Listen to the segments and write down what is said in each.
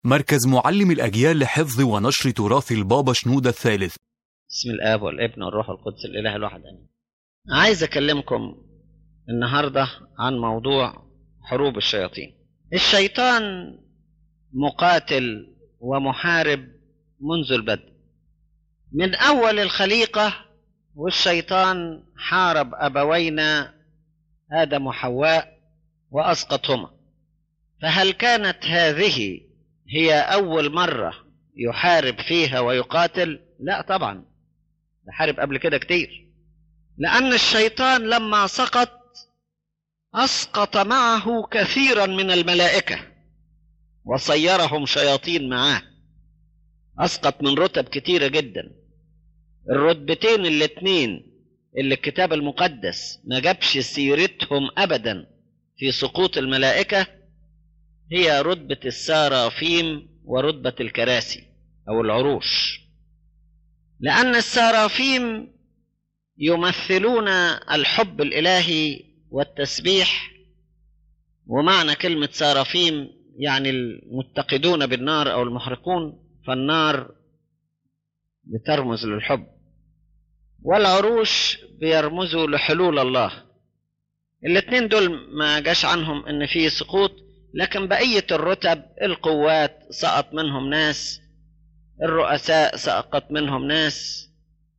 مركز معلم الأجيال لحفظ ونشر تراث البابا شنودة الثالث بسم الآب والابن والروح القدس الإله الواحد آمين. عايز أكلمكم النهاردة عن موضوع حروب الشياطين. الشيطان مقاتل ومحارب منذ البدء. من أول الخليقة والشيطان حارب أبوينا آدم وحواء وأسقطهما. فهل كانت هذه هي أول مرة يحارب فيها ويقاتل؟ لا طبعا ده حارب قبل كده كتير لأن الشيطان لما سقط أسقط معه كثيرا من الملائكة وصيرهم شياطين معاه أسقط من رتب كتيرة جدا الرتبتين الاتنين اللي الكتاب المقدس ما جابش سيرتهم أبدا في سقوط الملائكة هي رتبة السارافيم ورتبة الكراسي أو العروش لأن السرافيم يمثلون الحب الإلهي والتسبيح ومعنى كلمة سرافيم يعني المتقدون بالنار أو المحرقون فالنار بترمز للحب والعروش بيرمزوا لحلول الله الاثنين دول ما جاش عنهم ان في سقوط لكن بقية الرتب القوات سقط منهم ناس الرؤساء سقط منهم ناس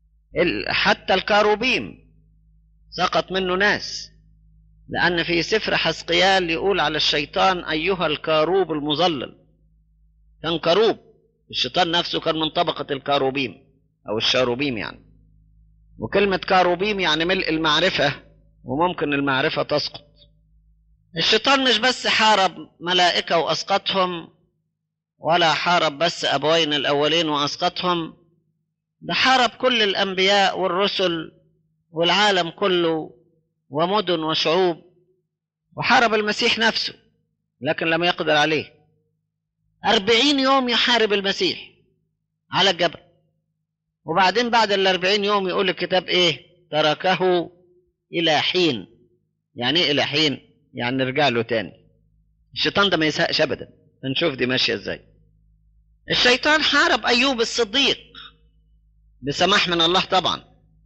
حتى الكاروبيم سقط منه ناس لأن في سفر حسقيال يقول على الشيطان أيها الكاروب المظلل كان كاروب الشيطان نفسه كان من طبقة الكاروبيم أو الشاروبيم يعني وكلمة كاروبيم يعني ملء المعرفة وممكن المعرفة تسقط الشيطان مش بس حارب ملائكة وأسقطهم ولا حارب بس أبوين الأولين وأسقطهم ده حارب كل الأنبياء والرسل والعالم كله ومدن وشعوب وحارب المسيح نفسه لكن لم يقدر عليه أربعين يوم يحارب المسيح على الجبل وبعدين بعد الأربعين يوم يقول الكتاب إيه تركه إلى حين يعني إيه إلى حين يعني نرجع له تاني الشيطان ده ما يزهقش أبدا نشوف دي ماشية إزاي الشيطان حارب أيوب الصديق بسماح من الله طبعا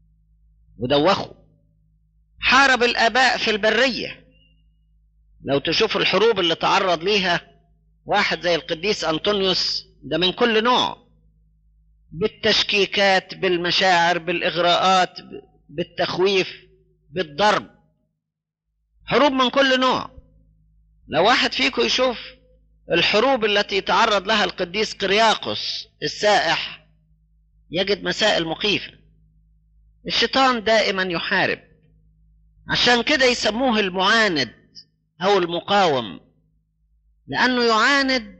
ودوخه حارب الآباء في البرية لو تشوف الحروب اللي تعرض ليها واحد زي القديس أنطونيوس ده من كل نوع بالتشكيكات بالمشاعر بالإغراءات بالتخويف بالضرب حروب من كل نوع لو واحد فيكم يشوف الحروب التي تعرض لها القديس قرياقس السائح يجد مسائل مخيفة الشيطان دائما يحارب عشان كده يسموه المعاند أو المقاوم لأنه يعاند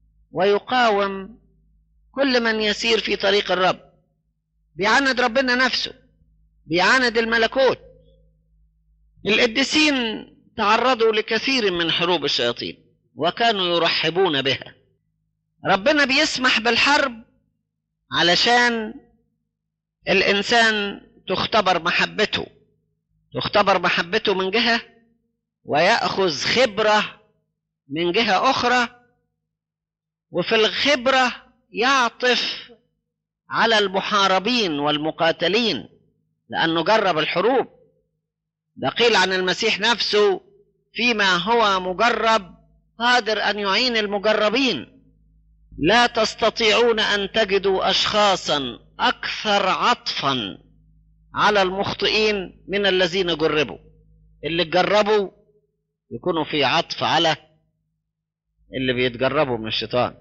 ويقاوم كل من يسير في طريق الرب بيعاند ربنا نفسه بيعاند الملكوت القديسين تعرضوا لكثير من حروب الشياطين وكانوا يرحبون بها ربنا بيسمح بالحرب علشان الإنسان تختبر محبته تختبر محبته من جهة ويأخذ خبرة من جهة أخرى وفي الخبرة يعطف على المحاربين والمقاتلين لأنه جرب الحروب ده قيل عن المسيح نفسه فيما هو مجرب قادر أن يعين المجربين لا تستطيعون أن تجدوا أشخاصا أكثر عطفا على المخطئين من الذين جربوا اللي جربوا يكونوا في عطف على اللي بيتجربوا من الشيطان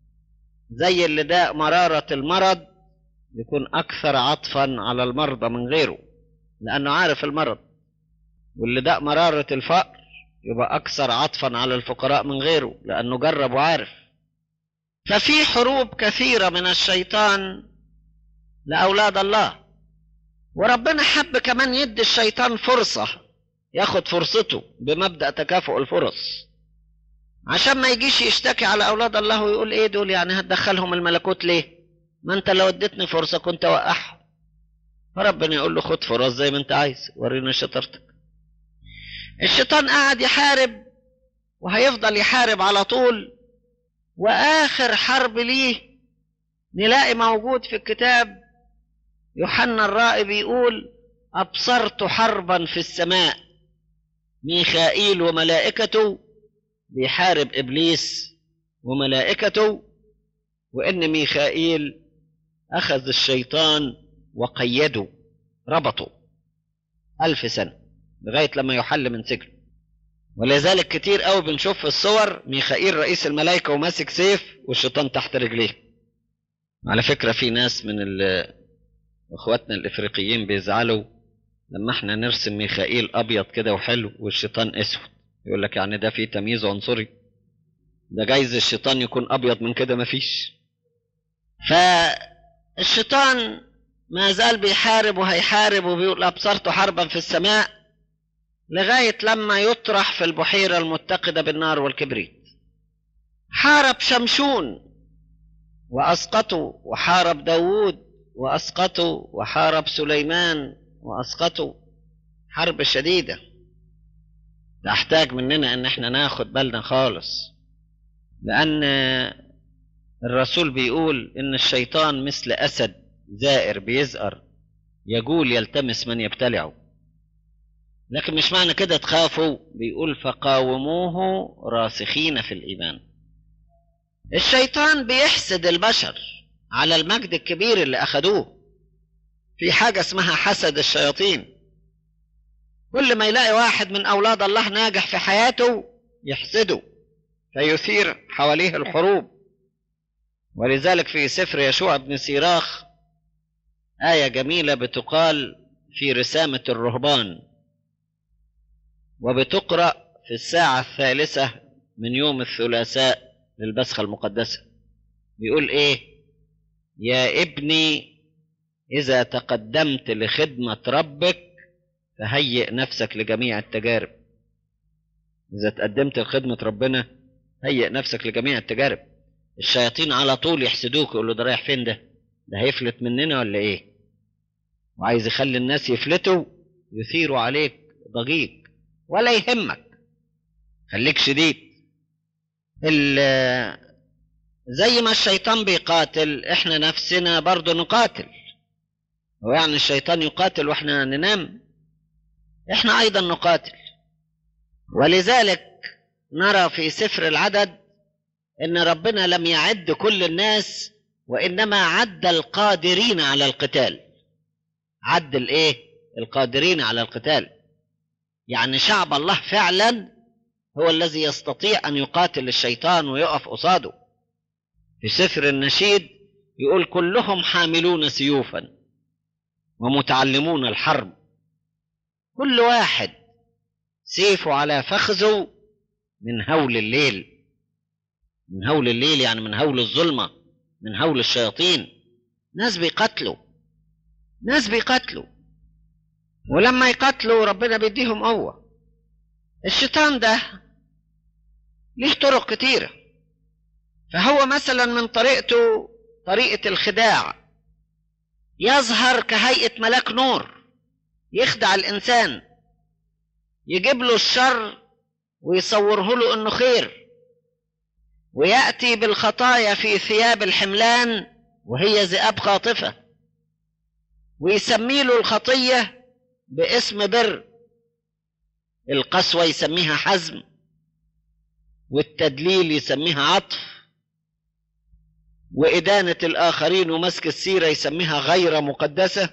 زي اللي داء مرارة المرض يكون أكثر عطفا على المرضى من غيره لأنه عارف المرض واللي داء مرارة الفقر يبقى أكثر عطفا على الفقراء من غيره لأنه جرب وعارف ففي حروب كثيرة من الشيطان لأولاد الله وربنا حب كمان يدي الشيطان فرصة ياخد فرصته بمبدأ تكافؤ الفرص عشان ما يجيش يشتكي على أولاد الله ويقول إيه دول يعني هتدخلهم الملكوت ليه ما أنت لو اديتني فرصة كنت أوقعهم فربنا يقول له خد فرص زي ما أنت عايز ورينا شطارتك الشيطان قاعد يحارب وهيفضل يحارب على طول وآخر حرب ليه نلاقي موجود في الكتاب يوحنا الرائي بيقول أبصرت حربا في السماء ميخائيل وملائكته بيحارب إبليس وملائكته وإن ميخائيل أخذ الشيطان وقيده ربطه ألف سنة لغاية لما يحل من سجن ولذلك كتير قوي بنشوف في الصور ميخائيل رئيس الملائكة وماسك سيف والشيطان تحت رجليه على فكرة في ناس من اخواتنا الافريقيين بيزعلوا لما احنا نرسم ميخائيل ابيض كده وحلو والشيطان اسود يقول لك يعني ده في تمييز عنصري ده جايز الشيطان يكون ابيض من كده مفيش فالشيطان ما زال بيحارب وهيحارب وبيقول ابصرت حربا في السماء لغايه لما يطرح في البحيره المتقده بالنار والكبريت حارب شمشون واسقطوا وحارب داوود واسقطوا وحارب سليمان واسقطوا حرب شديده تحتاج مننا ان احنا ناخد بالنا خالص لان الرسول بيقول ان الشيطان مثل اسد زائر بيزقر يجول يلتمس من يبتلعه لكن مش معنى كده تخافوا بيقول فقاوموه راسخين في الايمان الشيطان بيحسد البشر على المجد الكبير اللي اخدوه في حاجه اسمها حسد الشياطين كل ما يلاقي واحد من اولاد الله ناجح في حياته يحسده فيثير حواليه الحروب ولذلك في سفر يشوع بن سيراخ آية جميلة بتقال في رسامة الرهبان وبتقرأ في الساعة الثالثة من يوم الثلاثاء للبسخة المقدسة بيقول إيه يا ابني إذا تقدمت لخدمة ربك فهيئ نفسك لجميع التجارب إذا تقدمت لخدمة ربنا هيئ نفسك لجميع التجارب الشياطين على طول يحسدوك يقولوا ده رايح فين ده ده هيفلت مننا ولا ايه وعايز يخلي الناس يفلتوا يثيروا عليك ضجيج ولا يهمك خليك شديد زي ما الشيطان بيقاتل احنا نفسنا برضه نقاتل هو يعني الشيطان يقاتل واحنا ننام احنا ايضا نقاتل ولذلك نرى في سفر العدد ان ربنا لم يعد كل الناس وانما عد القادرين على القتال عد الايه القادرين على القتال يعني شعب الله فعلا هو الذي يستطيع ان يقاتل الشيطان ويقف قصاده في سفر النشيد يقول كلهم حاملون سيوفا ومتعلمون الحرب كل واحد سيفه على فخذه من هول الليل من هول الليل يعني من هول الظلمة من هول الشياطين ناس بيقتلوا ناس بيقتلوا ولما يقتلوا ربنا بيديهم قوة الشيطان ده ليه طرق كتيرة فهو مثلا من طريقته طريقة الخداع يظهر كهيئة ملاك نور يخدع الإنسان يجيب له الشر ويصوره له إنه خير ويأتي بالخطايا في ثياب الحملان وهي ذئاب خاطفة ويسمي له الخطية باسم بر القسوة يسميها حزم والتدليل يسميها عطف وإدانة الآخرين ومسك السيرة يسميها غير مقدسة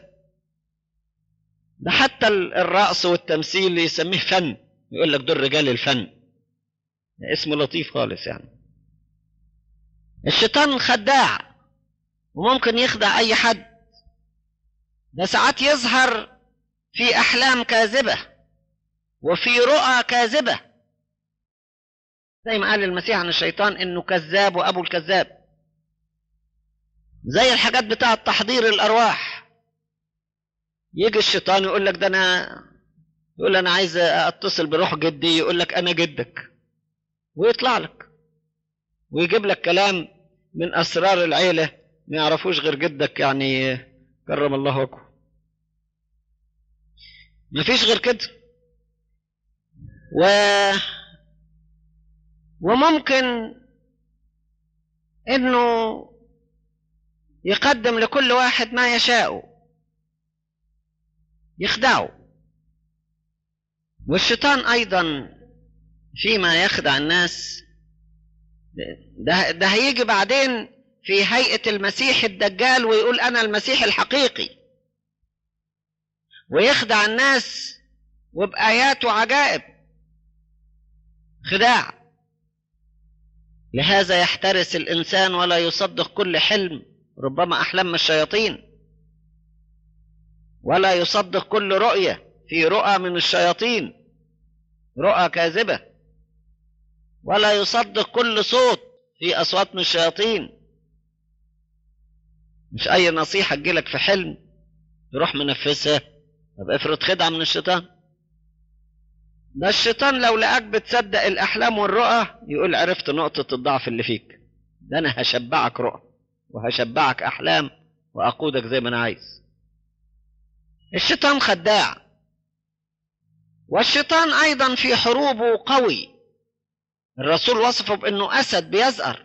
ده حتى الرقص والتمثيل يسميه فن يقول لك دول رجال الفن اسمه لطيف خالص يعني الشيطان خداع وممكن يخدع أي حد ده ساعات يظهر في أحلام كاذبة وفي رؤى كاذبة زي ما قال المسيح عن الشيطان إنه كذاب وأبو الكذاب زي الحاجات بتاعة تحضير الأرواح يجي الشيطان يقول لك ده أنا يقول أنا عايز أتصل بروح جدي يقول لك أنا جدك ويطلع لك ويجيب لك كلام من أسرار العيلة ما يعرفوش غير جدك يعني كرم الله وجهه ما فيش غير كده و وممكن انه يقدم لكل واحد ما يشاء يخدعه والشيطان ايضا فيما يخدع الناس ده, ده هيجي بعدين في هيئة المسيح الدجال ويقول أنا المسيح الحقيقي ويخدع الناس وبآيات وعجائب خداع لهذا يحترس الإنسان ولا يصدق كل حلم ربما أحلام الشياطين ولا يصدق كل رؤية في رؤى من الشياطين رؤى كاذبة ولا يصدق كل صوت في أصوات من الشياطين مش أي نصيحة تجيلك في حلم تروح منفذها طب افرض خدعة من الشيطان ده الشيطان لو لقاك بتصدق الأحلام والرؤى يقول عرفت نقطة الضعف اللي فيك ده أنا هشبعك رؤى وهشبعك أحلام وأقودك زي ما أنا عايز الشيطان خداع والشيطان أيضا في حروبه قوي الرسول وصفه بأنه أسد بيزأر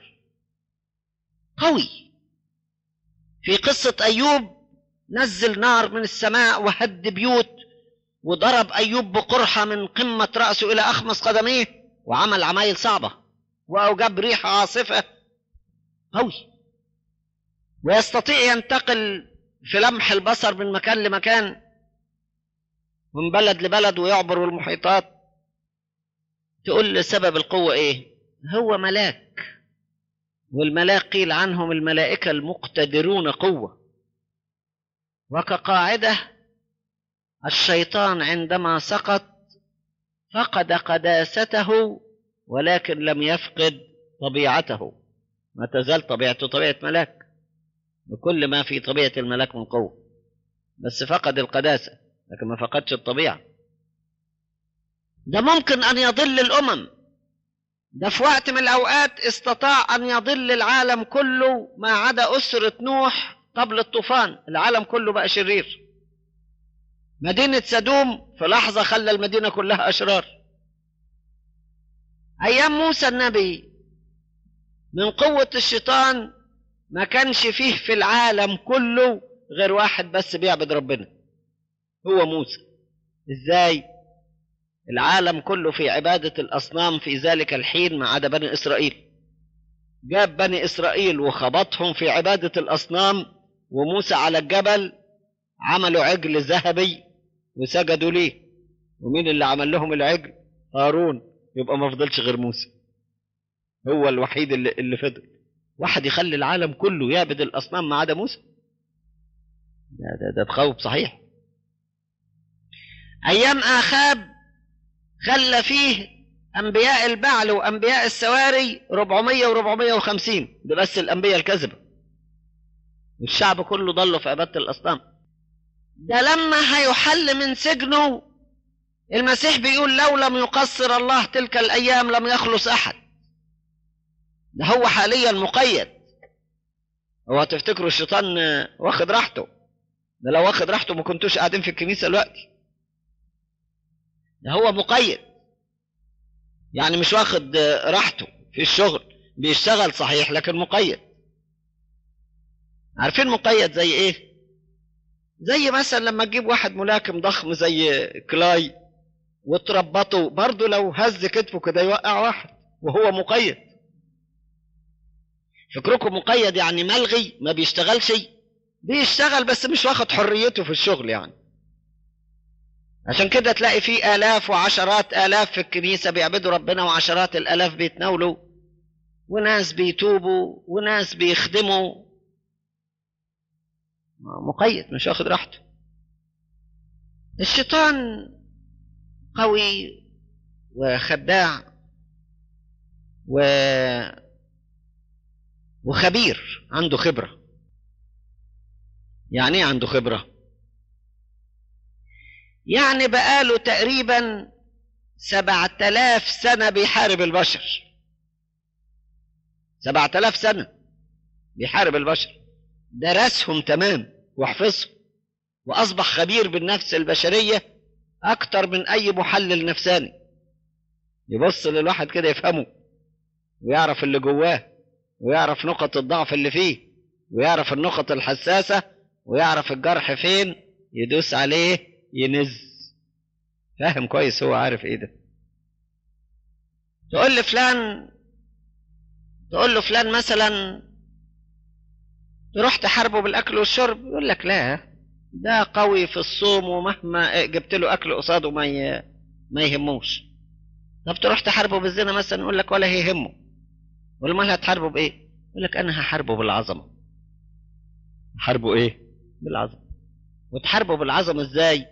قوي في قصة أيوب نزل نار من السماء وهد بيوت وضرب أيوب بقرحة من قمة رأسه إلى أخمص قدميه وعمل عمايل صعبة وأوجب ريحة عاصفة قوي ويستطيع ينتقل في لمح البصر من مكان لمكان من بلد لبلد ويعبر المحيطات تقول لي سبب القوة إيه؟ هو ملاك والملاك قيل عنهم الملائكة المقتدرون قوة وكقاعدة الشيطان عندما سقط فقد قداسته ولكن لم يفقد طبيعته ما تزال طبيعته طبيعة ملاك بكل ما في طبيعة الملاك من قوة بس فقد القداسة لكن ما فقدش الطبيعة ده ممكن أن يضل الأمم ده في وقت من الأوقات استطاع أن يضل العالم كله ما عدا أسرة نوح قبل الطوفان العالم كله بقى شرير مدينة سدوم في لحظة خلى المدينة كلها أشرار أيام موسى النبي من قوة الشيطان ما كانش فيه في العالم كله غير واحد بس بيعبد ربنا هو موسى ازاي العالم كله في عبادة الأصنام في ذلك الحين ما عدا بني إسرائيل جاب بني إسرائيل وخبطهم في عبادة الأصنام وموسى على الجبل عملوا عجل ذهبي وسجدوا ليه ومين اللي عمل لهم العجل هارون يبقى ما فضلش غير موسى هو الوحيد اللي, اللي فضل واحد يخلي العالم كله يعبد الأصنام ما عدا موسى ده, ده, ده تخوف صحيح أيام آخاب خلى فيه أنبياء البعل وأنبياء السواري 400 و450 ده بس الأنبياء الكذبة الشعب كله ضلوا في عبادة الأصنام ده لما هيحل من سجنه المسيح بيقول لو لم يقصر الله تلك الأيام لم يخلص أحد ده هو حاليا مقيد هو تفتكروا الشيطان واخد راحته ده لو واخد راحته ما كنتوش قاعدين في الكنيسة دلوقتي ده هو مقيد يعني مش واخد راحته في الشغل بيشتغل صحيح لكن مقيد عارفين مقيد زي ايه زي مثلا لما تجيب واحد ملاكم ضخم زي كلاي وتربطه برضه لو هز كتفه كده يوقع واحد وهو مقيد فكركم مقيد يعني ملغي ما بيشتغلش بيشتغل بس مش واخد حريته في الشغل يعني عشان كده تلاقي في آلاف وعشرات آلاف في الكنيسة بيعبدوا ربنا وعشرات الآلاف بيتناولوا وناس بيتوبوا وناس بيخدموا مقيد مش واخد راحته الشيطان قوي وخداع و وخبير عنده خبرة يعني ايه عنده خبرة يعني بقاله تقريبا سبعة آلاف سنة بيحارب البشر سبعة آلاف سنة بيحارب البشر درسهم تمام وحفظهم وأصبح خبير بالنفس البشرية أكتر من أي محلل نفساني يبص للواحد كده يفهمه ويعرف اللي جواه ويعرف نقط الضعف اللي فيه ويعرف النقط الحساسة ويعرف الجرح فين يدوس عليه ينز فاهم كويس هو عارف ايه ده تقول لفلان تقول له فلان مثلا تروح تحاربه بالاكل والشرب يقول لك لا ده قوي في الصوم ومهما جبت له اكل قصاده ما ي... ما يهموش طب تروح تحاربه بالزنا مثلا يقول لك ولا يهمه ولا ما هتحاربه بايه يقول لك انا هحاربه بالعظمه حاربه ايه بالعظمه وتحاربه بالعظمه ازاي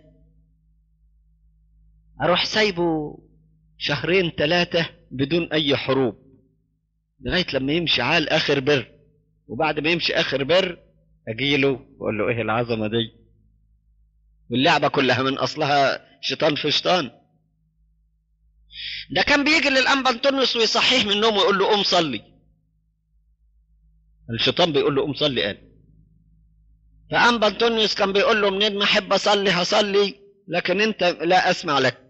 اروح سايبه شهرين ثلاثه بدون اي حروب لغايه لما يمشي عال اخر بر وبعد ما يمشي اخر بر اجيله واقول له ايه العظمه دي واللعبه كلها من اصلها شيطان في شيطان ده كان بيجي للانبا انطونيوس ويصحيه من النوم ويقول له قوم صلي الشيطان بيقول له قوم صلي قال فانبا انطونيوس كان بيقول له منين ما احب اصلي هصلي لكن انت لا اسمع لك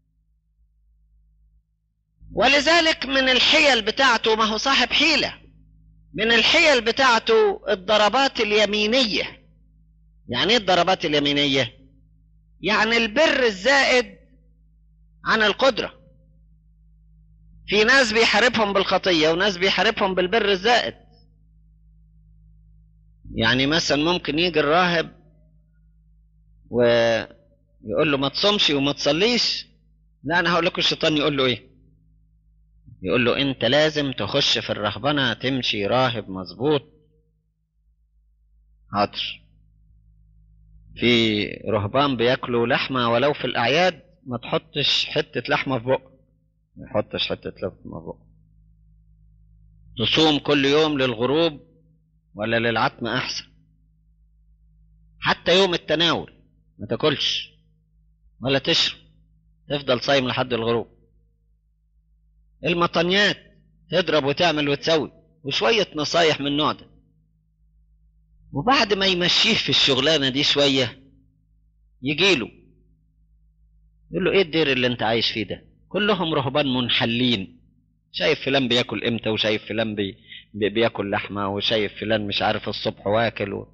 ولذلك من الحيل بتاعته ما هو صاحب حيله من الحيل بتاعته الضربات اليمينيه يعني ايه الضربات اليمينيه يعني البر الزائد عن القدره في ناس بيحاربهم بالخطيه وناس بيحاربهم بالبر الزائد يعني مثلا ممكن يجي الراهب ويقول له ما تصومش وما تصليش لا انا هقول لكم الشيطان يقول له ايه يقول له انت لازم تخش في الرهبنه تمشي راهب مظبوط حاضر في رهبان بياكلوا لحمه ولو في الاعياد ما تحطش حته لحمه في بقك ما يحطش حته لحمه في بقك تصوم كل يوم للغروب ولا للعتم احسن حتى يوم التناول ما تاكلش ولا تشرب تفضل صايم لحد الغروب المطنيات تضرب وتعمل وتسوي وشوية نصايح من النوع ده وبعد ما يمشيه في الشغلانة دي شوية يجيله يقول له ايه الدير اللي انت عايش فيه ده كلهم رهبان منحلين شايف فلان بياكل امتى وشايف فلان بي بي بياكل لحمة وشايف فلان مش عارف الصبح واكل و...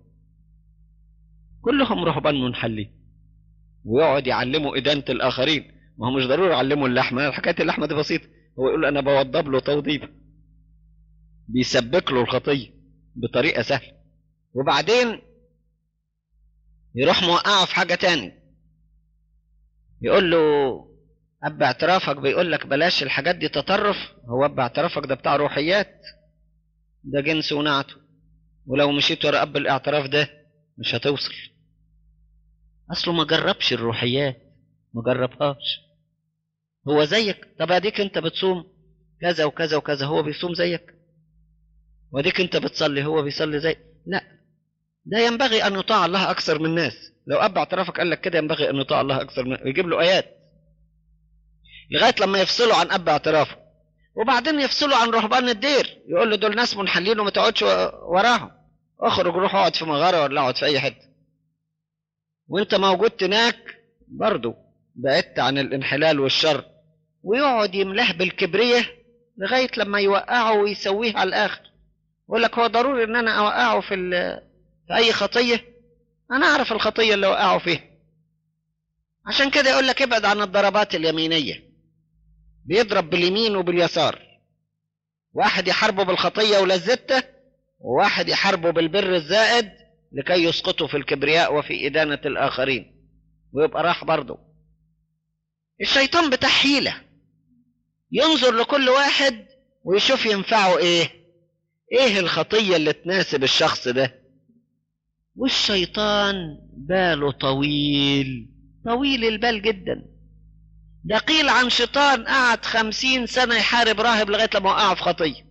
كلهم رهبان منحلين ويقعد يعلموا إدانة الآخرين ما هو مش ضروري يعلموا اللحمة حكاية اللحمة دي بسيطة هو يقول أنا بوضب له توضيب بيسبك له الخطية بطريقة سهلة وبعدين يروح موقعه في حاجة تاني يقول له أب اعترافك بيقول لك بلاش الحاجات دي تطرف هو أب اعترافك ده بتاع روحيات ده جنس ونعته ولو مشيت ورا أب الاعتراف ده مش هتوصل أصله ما جربش الروحيات ما جربهاش هو زيك طب اديك انت بتصوم كذا وكذا وكذا هو بيصوم زيك واديك انت بتصلي هو بيصلي زيك لا ده ينبغي ان يطاع الله اكثر من الناس لو اب اعترافك قال لك كده ينبغي ان يطاع الله اكثر من ويجيب له ايات لغايه لما يفصلوا عن اب اعترافه وبعدين يفصلوا عن رهبان الدير يقول له دول ناس منحلين وما تقعدش وراهم اخرج روح اقعد في مغاره ولا اقعد في اي حته وانت موجود هناك برضه بعدت عن الانحلال والشر ويقعد يملاه بالكبرية لغاية لما يوقعه ويسويه على الآخر يقول لك هو ضروري إن أنا أوقعه في, في أي خطية أنا أعرف الخطية اللي وقعه فيها عشان كده يقول لك ابعد عن الضربات اليمينية بيضرب باليمين وباليسار واحد يحاربه بالخطية ولذته وواحد يحاربه بالبر الزائد لكي يسقطه في الكبرياء وفي إدانة الآخرين ويبقى راح برضه الشيطان بتاع حيلة ينظر لكل واحد ويشوف ينفعه ايه ايه الخطية اللي تناسب الشخص ده والشيطان باله طويل طويل البال جدا ده قيل عن شيطان قعد خمسين سنة يحارب راهب لغاية لما وقعه في خطية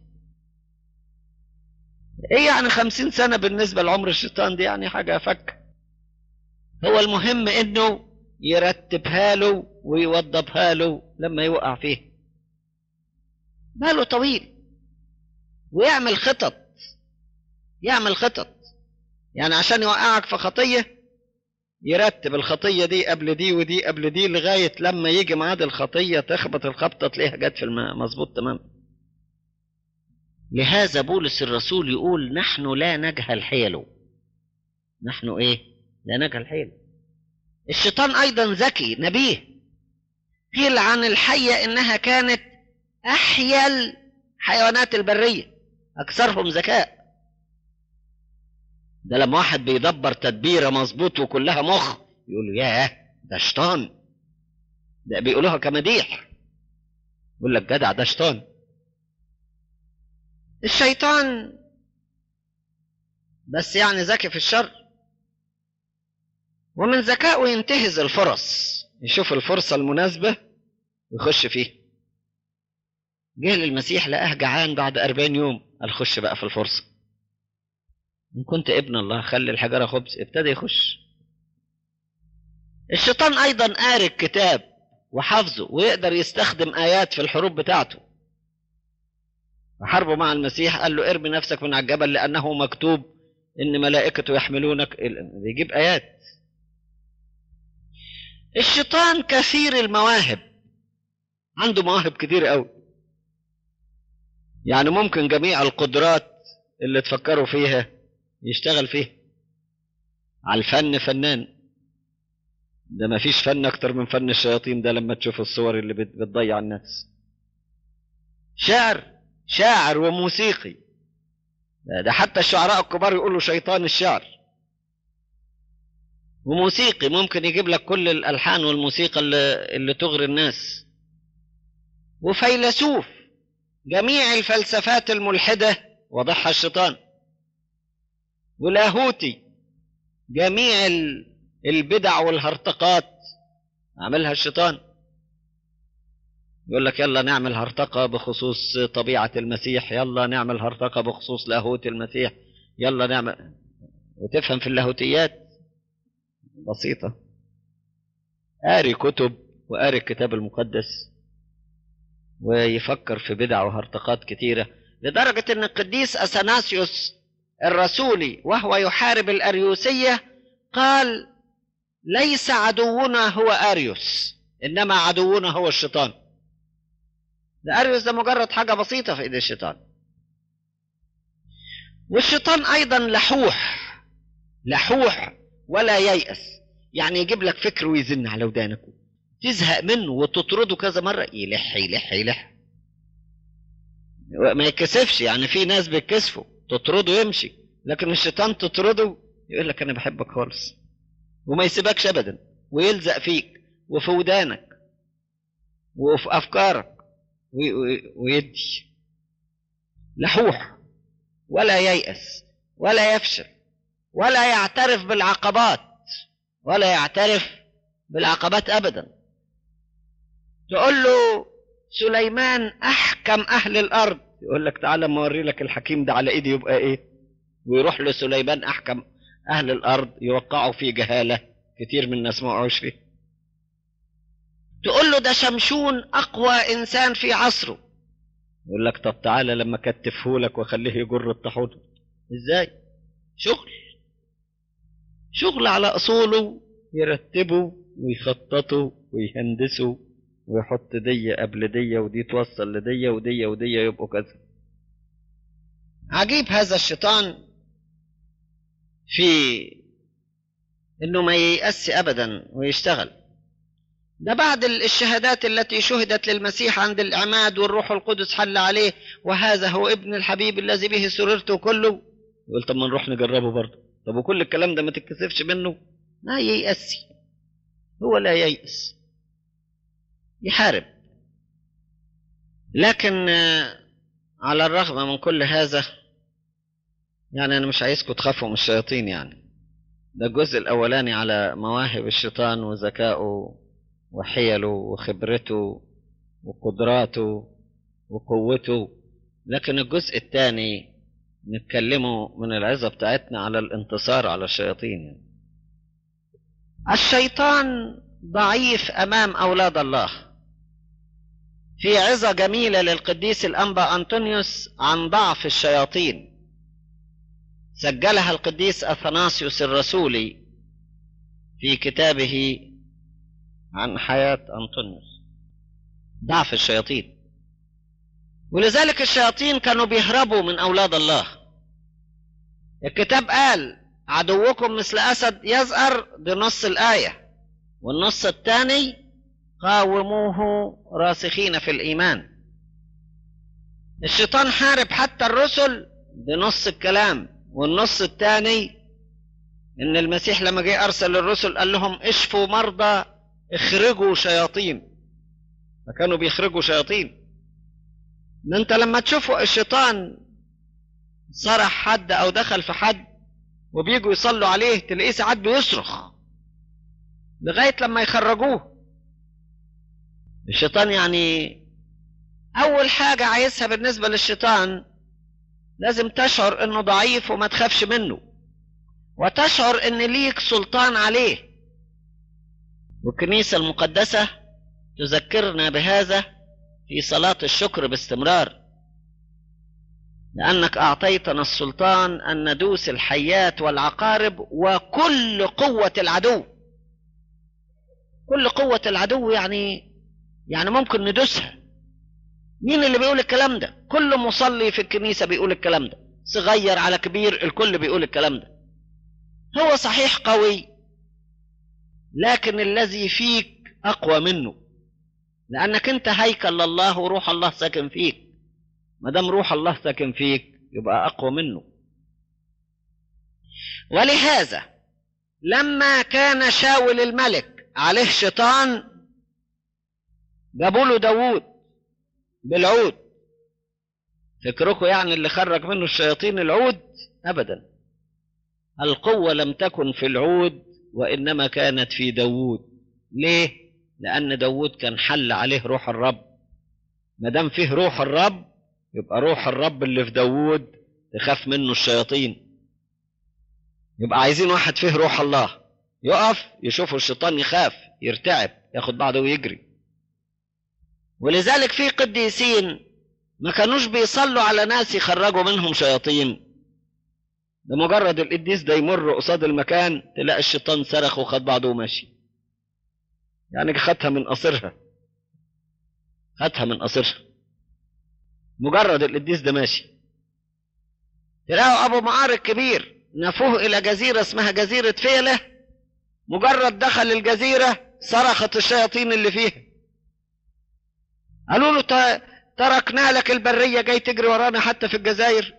ايه يعني خمسين سنة بالنسبة لعمر الشيطان دي يعني حاجة فك هو المهم انه يرتبها له ويوضبها له لما يوقع فيه باله طويل ويعمل خطط يعمل خطط يعني عشان يوقعك في خطية يرتب الخطية دي قبل دي ودي قبل دي لغاية لما يجي ميعاد الخطية تخبط الخبطة تلاقيها جت في مظبوط تمام لهذا بولس الرسول يقول نحن لا نجهل حيله نحن ايه لا نجهل حيله الشيطان ايضا ذكي نبيه قيل عن الحية انها كانت احيا الحيوانات البرية اكثرهم ذكاء ده لما واحد بيدبر تدبيرة مظبوط وكلها مخ يقول ياه ده شيطان ده بيقولوها كمديح يقول لك جدع ده شيطان الشيطان بس يعني ذكي في الشر ومن ذكائه ينتهز الفرص يشوف الفرصة المناسبة ويخش فيها جه للمسيح لقاه جعان بعد أربعين يوم قال خش بقى في الفرصة إن كنت ابن الله خلي الحجرة خبز ابتدى يخش الشيطان أيضا قاري الكتاب وحافظه ويقدر يستخدم آيات في الحروب بتاعته حربه مع المسيح قال له ارمي نفسك من على الجبل لأنه مكتوب إن ملائكته يحملونك يجيب آيات الشيطان كثير المواهب عنده مواهب كتير قوي يعني ممكن جميع القدرات اللي تفكروا فيها يشتغل فيها على الفن فنان ده ما فيش فن اكتر من فن الشياطين ده لما تشوف الصور اللي بتضيع الناس شاعر شاعر وموسيقي ده حتى الشعراء الكبار يقولوا شيطان الشعر وموسيقي ممكن يجيب لك كل الالحان والموسيقى اللي, اللي تغري الناس وفيلسوف جميع الفلسفات الملحده وضعها الشيطان ولاهوتي جميع البدع والهرطقات عملها الشيطان يقول لك يلا نعمل هرطقة بخصوص طبيعة المسيح يلا نعمل هرطقة بخصوص لاهوت المسيح يلا نعمل وتفهم في اللاهوتيات بسيطة قاري كتب وقاري الكتاب المقدس ويفكر في بدع وهرطقات كتيرة لدرجة ان القديس اثناسيوس الرسولي وهو يحارب الاريوسية قال ليس عدونا هو اريوس انما عدونا هو الشيطان ده اريوس ده مجرد حاجة بسيطة في ايد الشيطان والشيطان ايضا لحوح لحوح ولا ييأس يعني يجيب لك فكر ويزن على ودانك تزهق منه وتطرده كذا مرة يلح يلح يلح ما يتكسفش يعني في ناس بيتكسفوا تطرده يمشي لكن الشيطان تطرده يقول لك انا بحبك خالص وما يسيبكش ابدا ويلزق فيك وفي ودانك وفي افكارك ويدي لحوح ولا ييأس ولا يفشل ولا يعترف بالعقبات ولا يعترف بالعقبات ابدا تقول له سليمان احكم اهل الارض يقول لك تعالى ما اوري لك الحكيم ده على ايدي يبقى ايه ويروح لسليمان احكم اهل الارض يوقعوا فيه جهاله كتير من الناس ما وقعوش فيه تقول له ده شمشون اقوى انسان في عصره يقول لك طب تعالى لما كتفه لك واخليه يجر الطاحون ازاي شغل شغل على اصوله يرتبه ويخططه ويهندسه ويحط دية قبل دية ودي توصل لدية ودية ودية يبقوا كذا عجيب هذا الشيطان في انه ما ييأس ابدا ويشتغل ده بعد الشهادات التي شهدت للمسيح عند العماد والروح القدس حل عليه وهذا هو ابن الحبيب الذي به سررت كله يقول طب ما نروح نجربه برضه طب وكل الكلام ده ما تتكسفش منه ما ييأسي هو لا ييأس يحارب لكن على الرغم من كل هذا يعني أنا مش عايزكم تخافوا من الشياطين يعني ده الجزء الأولاني على مواهب الشيطان وذكائه وحيله وخبرته وقدراته وقوته لكن الجزء الثاني نتكلمه من العظة بتاعتنا على الانتصار على الشياطين يعني. الشيطان ضعيف أمام أولاد الله في عظة جميلة للقديس الأنبا أنطونيوس عن ضعف الشياطين سجلها القديس أثناسيوس الرسولي في كتابه عن حياة أنطونيوس ضعف الشياطين ولذلك الشياطين كانوا بيهربوا من أولاد الله الكتاب قال عدوكم مثل أسد يزأر دي نص الآية والنص الثاني قاوموه راسخين في الإيمان الشيطان حارب حتى الرسل بنص الكلام والنص الثاني ان المسيح لما جه ارسل الرسل قال لهم اشفوا مرضى اخرجوا شياطين فكانوا بيخرجوا شياطين ان انت لما تشوفوا الشيطان صرح حد او دخل في حد وبيجوا يصلوا عليه تلاقيه ساعات بيصرخ لغايه لما يخرجوه الشيطان يعني اول حاجه عايزها بالنسبه للشيطان لازم تشعر انه ضعيف وما تخافش منه وتشعر ان ليك سلطان عليه والكنيسه المقدسه تذكرنا بهذا في صلاه الشكر باستمرار لانك اعطيتنا السلطان ان ندوس الحيات والعقارب وكل قوه العدو كل قوه العدو يعني يعني ممكن ندوسها مين اللي بيقول الكلام ده كل مصلي في الكنيسه بيقول الكلام ده صغير على كبير الكل بيقول الكلام ده هو صحيح قوي لكن الذي فيك اقوى منه لانك انت هيكل لله وروح الله ساكن فيك ما دام روح الله ساكن فيك يبقى اقوى منه ولهذا لما كان شاول الملك عليه شيطان جابوا له داوود بالعود فكركم يعني اللي خرج منه الشياطين العود ابدا القوة لم تكن في العود وإنما كانت في داوود ليه؟ لأن داوود كان حل عليه روح الرب ما دام فيه روح الرب يبقى روح الرب اللي في داوود تخاف منه الشياطين يبقى عايزين واحد فيه روح الله يقف يشوفوا الشيطان يخاف يرتعب ياخد بعضه ويجري ولذلك في قديسين ما كانوش بيصلوا على ناس يخرجوا منهم شياطين بمجرد القديس ده يمر قصاد المكان تلاقي الشيطان صرخ وخد بعضه وماشي يعني خدها من قصرها خدها من قصرها مجرد القديس ده ماشي تلاقوا ابو معار الكبير نفوه الى جزيرة اسمها جزيرة فيلة مجرد دخل الجزيرة صرخت الشياطين اللي فيها قالوا له تركنا لك البرية جاي تجري ورانا حتى في الجزائر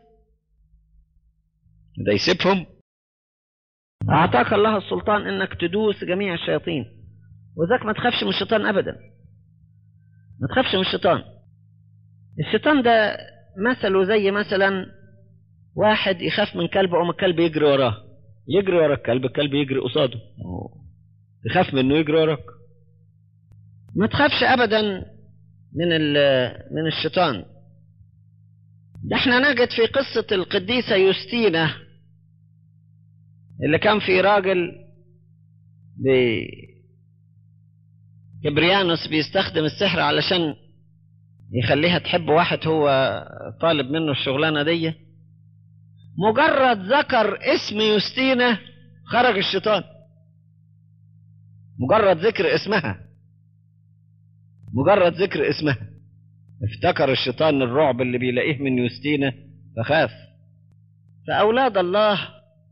ده يسيبهم أعطاك الله السلطان إنك تدوس جميع الشياطين وذاك ما تخافش من الشيطان أبدا ما تخافش من الشيطان الشيطان ده مثله زي مثلا واحد يخاف من كلب وما الكلب يجري وراه يجري ورا الكلب الكلب يجري قصاده تخاف منه يجري وراك ما تخافش أبدا من من الشيطان ده احنا نجد في قصة القديسة يوستينا اللي كان في راجل ب كبريانوس بيستخدم السحر علشان يخليها تحب واحد هو طالب منه الشغلانة دي مجرد ذكر اسم يوستينا خرج الشيطان مجرد ذكر اسمها مجرد ذكر اسمها افتكر الشيطان الرعب اللي بيلاقيه من يوستينا فخاف فأولاد الله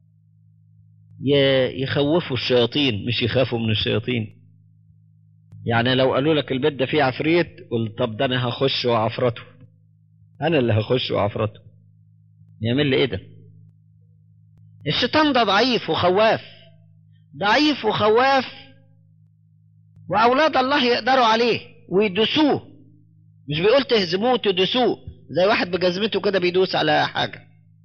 يخوفوا الشياطين مش يخافوا من الشياطين يعني لو قالوا لك البيت ده فيه عفريت قل طب ده انا هخش وعفرته انا اللي هخش وعفرته يعمل لي ايه ده الشيطان ده ضعيف وخواف ضعيف وخواف واولاد الله يقدروا عليه ويدسوه مش بيقول تهزموه تدسوه زي واحد بجزمته كده بيدوس على حاجة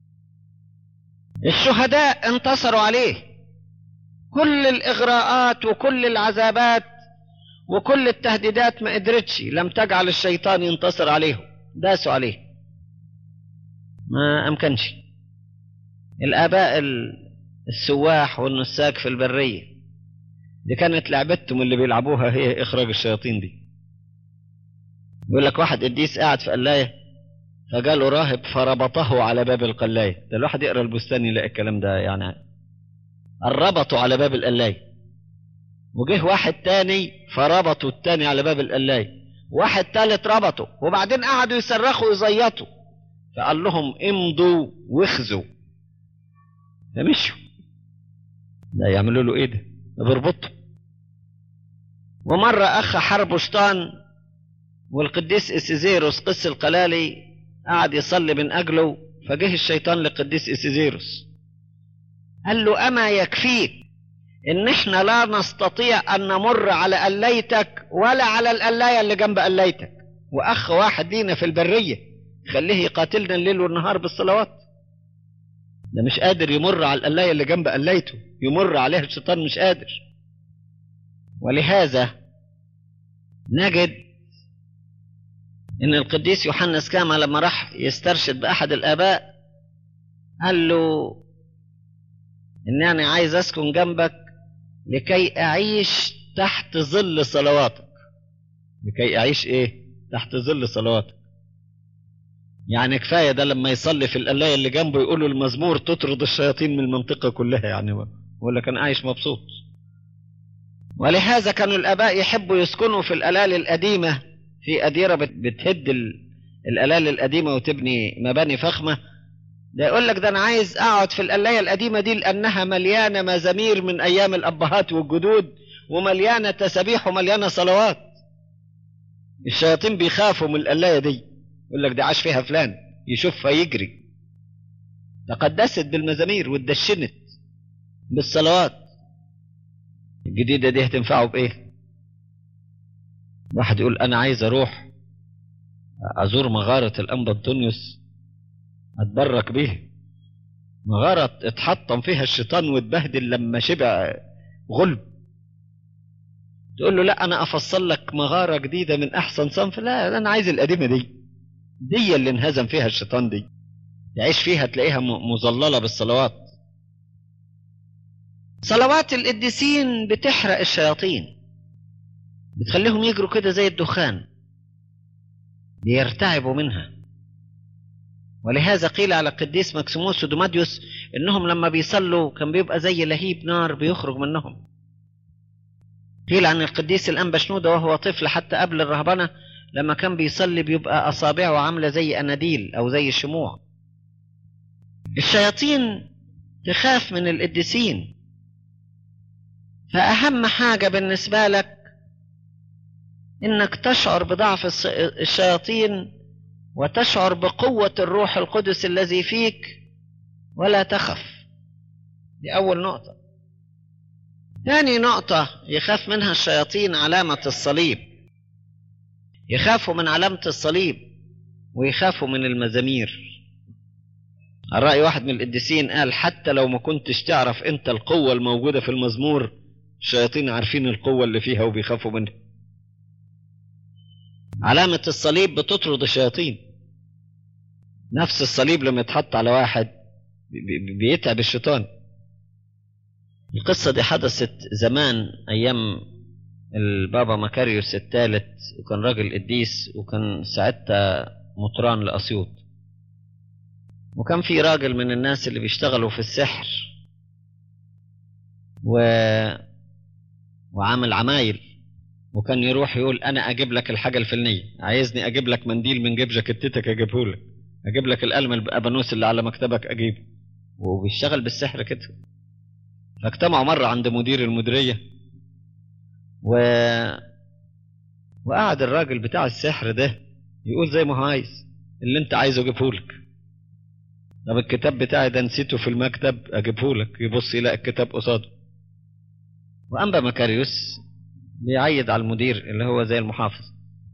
الشهداء انتصروا عليه كل الإغراءات وكل العذابات وكل التهديدات ما قدرتش لم تجعل الشيطان ينتصر عليهم داسوا عليه ما أمكنش الآباء السواح والنساك في البرية دي كانت لعبتهم اللي بيلعبوها هي إخراج الشياطين دي يقول لك واحد قديس قاعد في قلاية فجاله راهب فربطه على باب القلاية ده الواحد يقرا البستان يلاقي الكلام ده يعني ربطوا على باب القلاية وجه واحد تاني فربطوا التاني على باب القلاية واحد تالت ربطه وبعدين قعدوا يصرخوا ويزيطوا فقال لهم امضوا واخذوا فمشوا لا يعملوا له ايه ده بيربطوا ومرة أخ حرب شطان والقديس إسيزيروس قس القلالي قعد يصلي من أجله فجه الشيطان لقديس إسيزيروس قال له أما يكفيك إن إحنا لا نستطيع أن نمر على قليتك ولا على القلاية اللي جنب قليتك وأخ واحد لينا في البرية خليه يقاتلنا الليل والنهار بالصلوات ده مش قادر يمر على القلاية اللي جنب قلايته يمر عليها الشيطان مش قادر ولهذا نجد ان القديس يوحنس كاما لما راح يسترشد باحد الاباء قال له ان انا عايز اسكن جنبك لكي اعيش تحت ظل صلواتك لكي اعيش ايه تحت ظل صلواتك يعني كفايه ده لما يصلي في القلايه اللي جنبه يقول له المزمور تطرد الشياطين من المنطقه كلها يعني ولا كان عايش مبسوط ولهذا كانوا الآباء يحبوا يسكنوا في الألال القديمة في أديرة بتهد الألال القديمة وتبني مباني فخمة ده يقول لك ده أنا عايز أقعد في القلاية القديمة دي لأنها مليانة مزامير من أيام الأبهات والجدود ومليانة تسابيح ومليانة صلوات الشياطين بيخافوا من القلاية دي يقول لك ده عاش فيها فلان يشوفها يجري تقدست بالمزامير واتدشنت بالصلوات الجديدة دي هتنفعه بإيه؟ واحد يقول أنا عايز أروح أزور مغارة الأنبا أنطونيوس أتبرك بيه مغارة اتحطم فيها الشيطان واتبهدل لما شبع غلب تقول له لا أنا أفصل لك مغارة جديدة من أحسن صنف لا أنا عايز القديمة دي دي اللي انهزم فيها الشيطان دي تعيش فيها تلاقيها مظللة بالصلوات صلوات القديسين بتحرق الشياطين بتخليهم يجروا كده زي الدخان بيرتعبوا منها ولهذا قيل على القديس مكسيموس ودوماديوس انهم لما بيصلوا كان بيبقى زي لهيب نار بيخرج منهم قيل عن القديس الانبا شنوده وهو طفل حتى قبل الرهبنه لما كان بيصلي بيبقى اصابعه عامله زي اناديل او زي الشموع الشياطين تخاف من القديسين فأهم حاجة بالنسبة لك إنك تشعر بضعف الشياطين وتشعر بقوة الروح القدس الذي فيك ولا تخف دي أول نقطة ثاني نقطة يخاف منها الشياطين علامة الصليب يخافوا من علامة الصليب ويخافوا من المزامير الرأي واحد من القديسين قال حتى لو ما كنتش تعرف انت القوة الموجودة في المزمور الشياطين عارفين القوة اللي فيها وبيخافوا منها علامة الصليب بتطرد الشياطين نفس الصليب لما يتحط على واحد بيتعب الشيطان القصة دي حدثت زمان أيام البابا مكاريوس الثالث وكان راجل قديس وكان ساعتها مطران لأسيوط وكان في راجل من الناس اللي بيشتغلوا في السحر و... وعامل عمايل وكان يروح يقول انا اجيب لك الحاجه الفلانيه عايزني اجيب لك منديل من جيب جاكيتتك اجيبه لك اجيب لك القلم الابانوس اللي على مكتبك اجيبه وبيشتغل بالسحر كده فاجتمعوا مره عند مدير المديريه و وقعد الراجل بتاع السحر ده يقول زي ما هو عايز اللي انت عايزه اجيبه لك طب الكتاب بتاعي ده نسيته في المكتب اجيبه لك يبص يلاقي الكتاب قصاده وأنبا مكاريوس بيعيد على المدير اللي هو زي المحافظ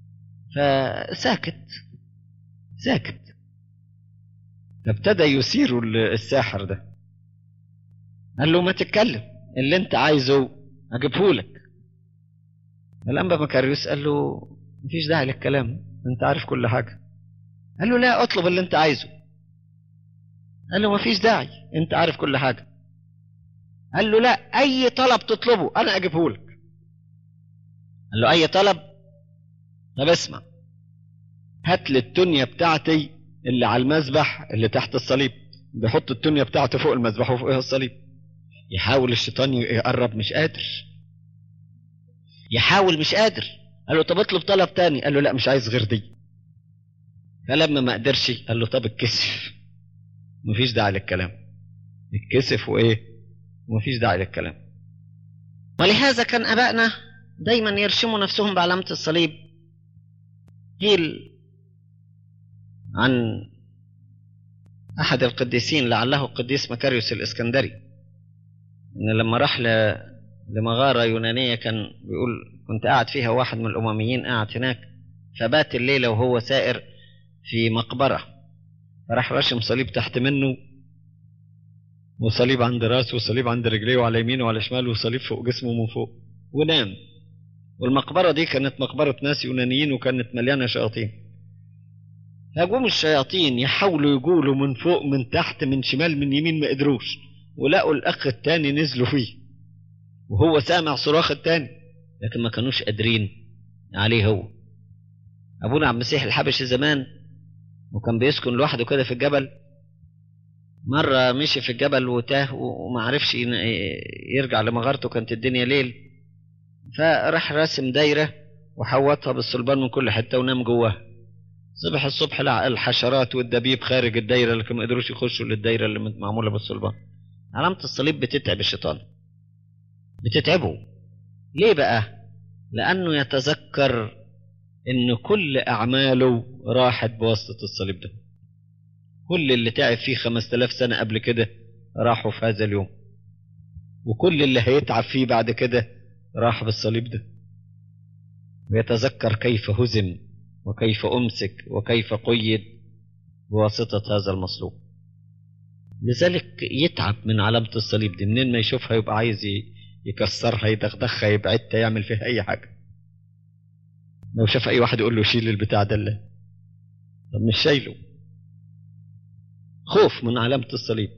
فساكت ساكت فابتدى يثير الساحر ده قال له ما تتكلم اللي انت عايزه اجيبه لك الانبا مكاريوس قال له مفيش داعي للكلام انت عارف كل حاجه قال له لا اطلب اللي انت عايزه قال له مفيش داعي انت عارف كل حاجه قال له لا اي طلب تطلبه انا اجيبه لك قال له اي طلب طب اسمع هات لي التونية بتاعتي اللي على المذبح اللي تحت الصليب بيحط التونية بتاعته فوق المذبح وفوقها الصليب يحاول الشيطان يقرب مش قادر يحاول مش قادر قال له طب اطلب طلب تاني قال له لا مش عايز غير دي فلما ما قدرش قال له طب اتكسف مفيش داعي للكلام اتكسف وايه ومفيش داعي للكلام ولهذا كان ابائنا دايما يرشموا نفسهم بعلامة الصليب قيل عن احد القديسين لعله القديس مكاريوس الاسكندري ان لما راح ل... لمغارة يونانية كان بيقول كنت قاعد فيها واحد من الأمميين قاعد هناك فبات الليلة وهو سائر في مقبرة فراح رشم صليب تحت منه وصليب عند راسه وصليب عند رجليه وعلى يمينه وعلى شماله وصليب فوق جسمه من فوق ونام والمقبرة دي كانت مقبرة ناس يونانيين وكانت مليانة شياطين هجوم الشياطين يحاولوا يقولوا من فوق من تحت من شمال من يمين ما قدروش ولقوا الأخ التاني نزلوا فيه وهو سامع صراخ التاني لكن ما كانوش قادرين عليه هو ابونا عبد المسيح الحبشي زمان وكان بيسكن لوحده كده في الجبل مرة مشي في الجبل وتاه وما عرفش يرجع لمغارته كانت الدنيا ليل فراح راسم دايرة وحوطها بالصلبان من كل حتة ونام جواها صبح الصبح لقى الحشرات والدبيب خارج الدايرة لكن ما قدروش يخشوا للدايرة اللي معمولة بالصلبان علامة الصليب بتتعب الشيطان بتتعبه ليه بقى لانه يتذكر ان كل اعماله راحت بواسطه الصليب ده كل اللي تعب فيه خمس تلاف سنه قبل كده راحوا في هذا اليوم وكل اللي هيتعب فيه بعد كده راح بالصليب ده ويتذكر كيف هزم وكيف امسك وكيف قيد بواسطه هذا المصلوب لذلك يتعب من علامه الصليب دي منين ما يشوفها يبقى عايز يكسرها يدغدغها يبعدها يعمل فيها اي حاجه لو شاف اي واحد يقول له شيل البتاع ده لا طب مش شايله خوف من علامة الصليب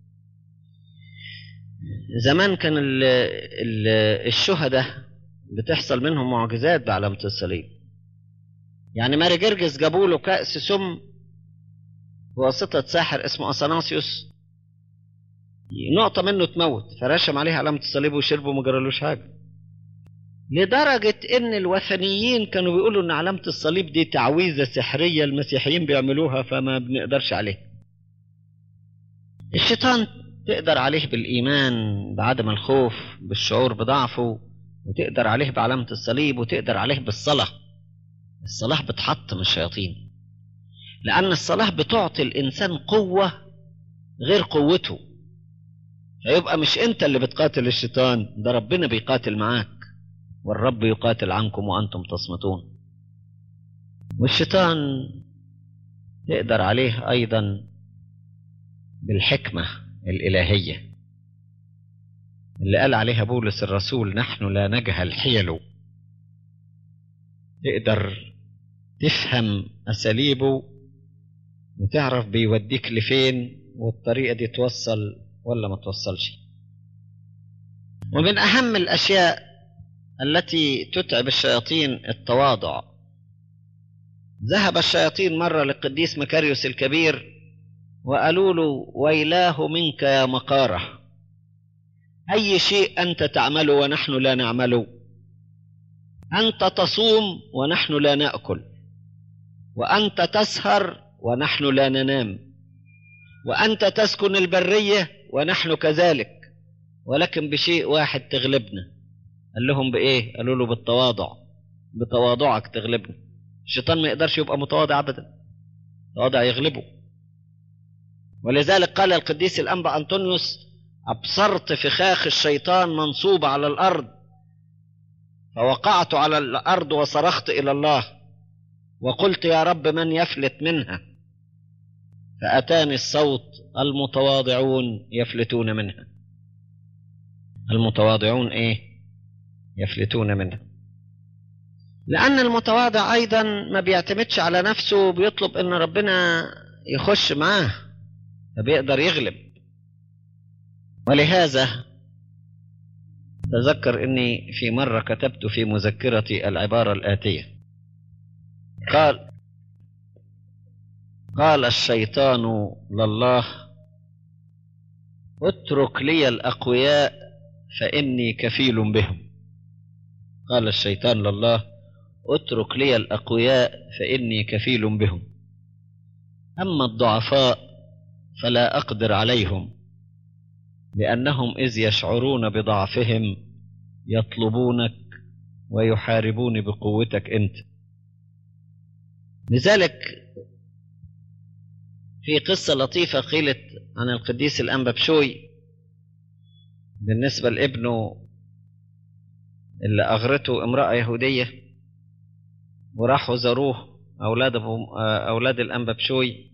زمان كان ال ال الشهداء بتحصل منهم معجزات بعلامة الصليب يعني ماري جرجس جابوا له كأس سم بواسطة ساحر اسمه أثناسيوس نقطة منه تموت فرشم عليها علامة الصليب وشربه وما جرالوش حاجة لدرجة إن الوثنيين كانوا بيقولوا إن علامة الصليب دي تعويذة سحرية المسيحيين بيعملوها فما بنقدرش عليها. الشيطان تقدر عليه بالإيمان بعدم الخوف بالشعور بضعفه وتقدر عليه بعلامة الصليب وتقدر عليه بالصلاة. الصلاة بتحطم الشياطين. لأن الصلاة بتعطي الإنسان قوة غير قوته. فيبقى مش أنت اللي بتقاتل الشيطان ده ربنا بيقاتل معاك. والرب يقاتل عنكم وأنتم تصمتون والشيطان تقدر عليه أيضا بالحكمة الإلهية اللي قال عليها بولس الرسول نحن لا نجهل حيله تقدر تفهم أساليبه وتعرف بيوديك لفين والطريقة دي توصل ولا ما توصلش ومن أهم الأشياء التي تتعب الشياطين التواضع ذهب الشياطين مرة للقديس مكاريوس الكبير وقالوا له ويلاه منك يا مقارة أي شيء أنت تعمله ونحن لا نعمله أنت تصوم ونحن لا نأكل وأنت تسهر ونحن لا ننام وأنت تسكن البرية ونحن كذلك ولكن بشيء واحد تغلبنا قال لهم بايه قالوا له بالتواضع بتواضعك تغلبنا الشيطان ما يقدرش يبقى متواضع ابدا تواضع يغلبه ولذلك قال القديس الانبا انطونيوس ابصرت فخاخ الشيطان منصوبه على الارض فوقعت على الارض وصرخت الى الله وقلت يا رب من يفلت منها فاتاني الصوت المتواضعون يفلتون منها المتواضعون ايه يفلتون منها لأن المتواضع أيضا ما بيعتمدش على نفسه بيطلب أن ربنا يخش معاه فبيقدر يغلب ولهذا تذكر أني في مرة كتبت في مذكرتي العبارة الآتية قال قال الشيطان لله اترك لي الأقوياء فإني كفيل بهم قال الشيطان لله اترك لي الأقوياء فإني كفيل بهم أما الضعفاء فلا أقدر عليهم لأنهم إذ يشعرون بضعفهم يطلبونك ويحاربون بقوتك أنت لذلك في قصة لطيفة قيلت عن القديس الأنبا بشوي بالنسبة لابنه اللي أغرته امرأة يهودية وراحوا زاروه أولاد أولاد الأنبا بشوي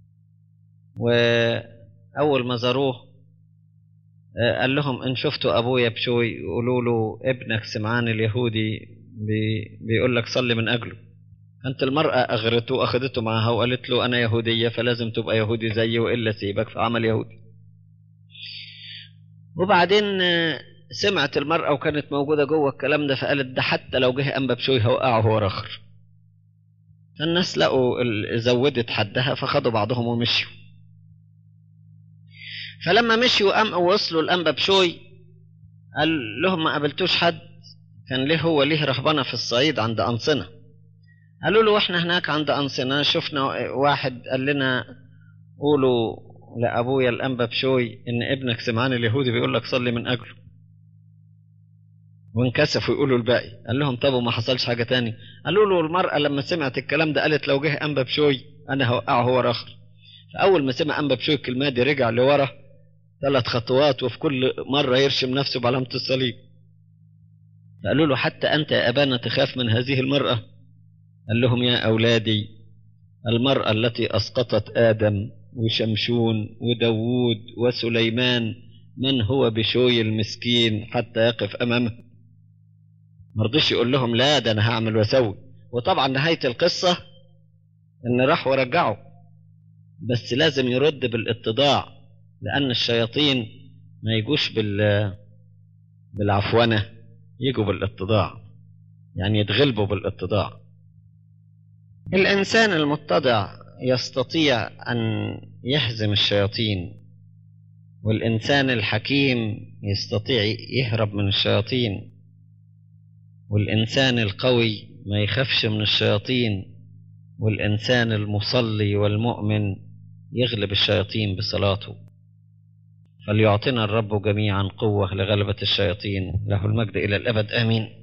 وأول ما زاروه قال لهم إن شفتوا أبويا بشوي قولوا له ابنك سمعان اليهودي بي بيقول لك صلي من أجله كانت المرأة أغرته أخذته معها وقالت له أنا يهودية فلازم تبقى يهودي زيي وإلا سيبك فعمل يهودي وبعدين سمعت المرأة وكانت موجودة جوه الكلام ده فقالت ده حتى لو جه أنبا بشوي هوقعه هو رخر فالناس لقوا زودت حدها فخدوا بعضهم ومشيوا فلما مشيوا أم وصلوا الأنبا بشوي قال لهم ما قابلتوش حد كان ليه هو ليه رهبنة في الصعيد عند أنصنة قالوا له واحنا هناك عند أنصنة شفنا واحد قال لنا قولوا لأبويا الأنبا بشوي إن ابنك سمعان اليهودي بيقول لك صلي من أجله وانكسفوا يقولوا الباقي قال لهم طب وما حصلش حاجة تاني قالوا له المرأة لما سمعت الكلام ده قالت لو جه أنبا بشوي أنا هوقعه هو رخر فأول ما سمع أنبا بشوي الكلمة دي رجع لورا ثلاث خطوات وفي كل مرة يرشم نفسه بعلامة الصليب قالوا له حتى أنت يا أبانا تخاف من هذه المرأة قال لهم يا أولادي المرأة التي أسقطت آدم وشمشون وداوود وسليمان من هو بشوي المسكين حتى يقف أمامه مرضيش يقول لهم لا ده أنا هعمل وأسوي وطبعا نهاية القصة إن راح ورجعه بس لازم يرد بالاتضاع لأن الشياطين ما يجوش بال بالعفونة يجوا بالاتضاع يعني يتغلبوا بالاتضاع الإنسان المتضع يستطيع أن يهزم الشياطين والإنسان الحكيم يستطيع يهرب من الشياطين والإنسان القوي ما يخافش من الشياطين والإنسان المصلي والمؤمن يغلب الشياطين بصلاته فليعطنا الرب جميعا قوة لغلبة الشياطين له المجد إلى الأبد آمين